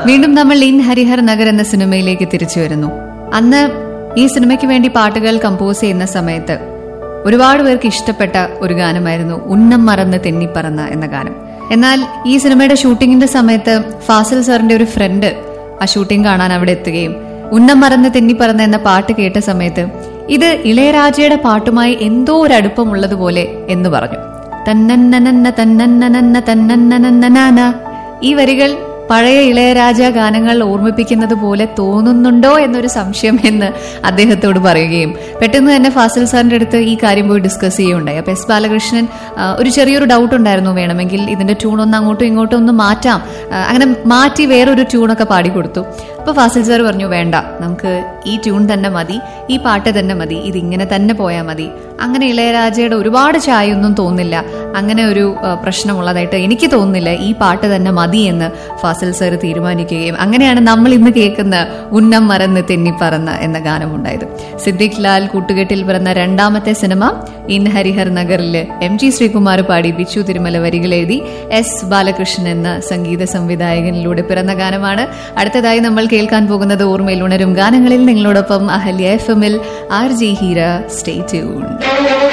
വീണ്ടും നമ്മൾ ഇൻ ഹരിഹർ നഗർ എന്ന സിനിമയിലേക്ക് തിരിച്ചു വരുന്നു അന്ന് ഈ സിനിമയ്ക്ക് വേണ്ടി പാട്ടുകൾ കമ്പോസ് ചെയ്യുന്ന സമയത്ത് ഒരുപാട് പേർക്ക് ഇഷ്ടപ്പെട്ട ഒരു ഗാനമായിരുന്നു ഉന്നം മറന്ന് തെന്നിപ്പറന്ന എന്ന ഗാനം എന്നാൽ ഈ സിനിമയുടെ ഷൂട്ടിങ്ങിന്റെ സമയത്ത് ഫാസിൽ സാറിന്റെ ഒരു ഫ്രണ്ട് ആ ഷൂട്ടിംഗ് കാണാൻ അവിടെ എത്തുകയും ഉന്നം മറന്ന് തെന്നിപ്പറന്ന എന്ന പാട്ട് കേട്ട സമയത്ത് ഇത് ഇളയരാജയുടെ പാട്ടുമായി എന്തോ ഒരു അടുപ്പമുള്ളതുപോലെ എന്ന് പറഞ്ഞു തന്നന്നനന്ന തന്നന്നനന്ന തന്നന്നനന്നനാന ഈ വരികൾ പഴയ ഇളയരാജ ഗാനങ്ങൾ ഓർമ്മിപ്പിക്കുന്നത് പോലെ തോന്നുന്നുണ്ടോ എന്നൊരു സംശയം എന്ന് അദ്ദേഹത്തോട് പറയുകയും പെട്ടെന്ന് തന്നെ ഫാസിൽ സാറിന്റെ അടുത്ത് ഈ കാര്യം പോയി ഡിസ്കസ് ചെയ്യുകയുണ്ടായി അപ്പൊ എസ് ബാലകൃഷ്ണൻ ആ, ഒരു ചെറിയൊരു ഡൗട്ട് ഉണ്ടായിരുന്നു വേണമെങ്കിൽ ഇതിന്റെ ട്യൂൺ ഒന്ന് അങ്ങോട്ടും ഇങ്ങോട്ടും ഒന്ന് മാറ്റാം ആ, അങ്ങനെ മാറ്റി വേറൊരു ട്യൂണൊക്കെ പാടിക്കൊടുത്തു അപ്പൊ ഫാസിൽ സാർ പറഞ്ഞു വേണ്ട നമുക്ക് ഈ ട്യൂൺ തന്നെ മതി ഈ പാട്ട് തന്നെ മതി ഇതിങ്ങനെ തന്നെ പോയാൽ മതി അങ്ങനെ ഇളയരാജയുടെ ഒരുപാട് ചായൊന്നും തോന്നില്ല അങ്ങനെ ഒരു ആ, പ്രശ്നമുള്ളതായിട്ട് എനിക്ക് തോന്നുന്നില്ല ഈ പാട്ട് തന്നെ മതി എന്ന് ഫാസിൽ സാർ തീരുമാനിക്കുകയും അങ്ങനെയാണ് നമ്മൾ ഇന്ന് കേൾക്കുന്ന ഉന്നം മറന്ന് തെന്നിപ്പറന്ന എന്ന ഗാനമുണ്ടായത് സിദ്ദിഖ് ലാൽ കൂട്ടുകെട്ടിൽ പിറന്ന രണ്ടാമത്തെ സിനിമ ഇൻ ഹരിഹർ നഗറില് എം ജി ശ്രീകുമാർ പാടി ബിച്ചു തിരുമല വരികൾ എഴുതി എസ് ബാലകൃഷ്ണൻ എന്ന സംഗീത സംവിധായകനിലൂടെ പിറന്ന ഗാനമാണ് അടുത്തതായി നമ്മൾ കേൾക്കാൻ പോകുന്നത് ഓർമ്മയിൽ ഉണരും ഗാനങ്ങളിൽ നിങ്ങളോടൊപ്പം അഹല്യ എഫ് എമ്മിൽ R J Heera stay tune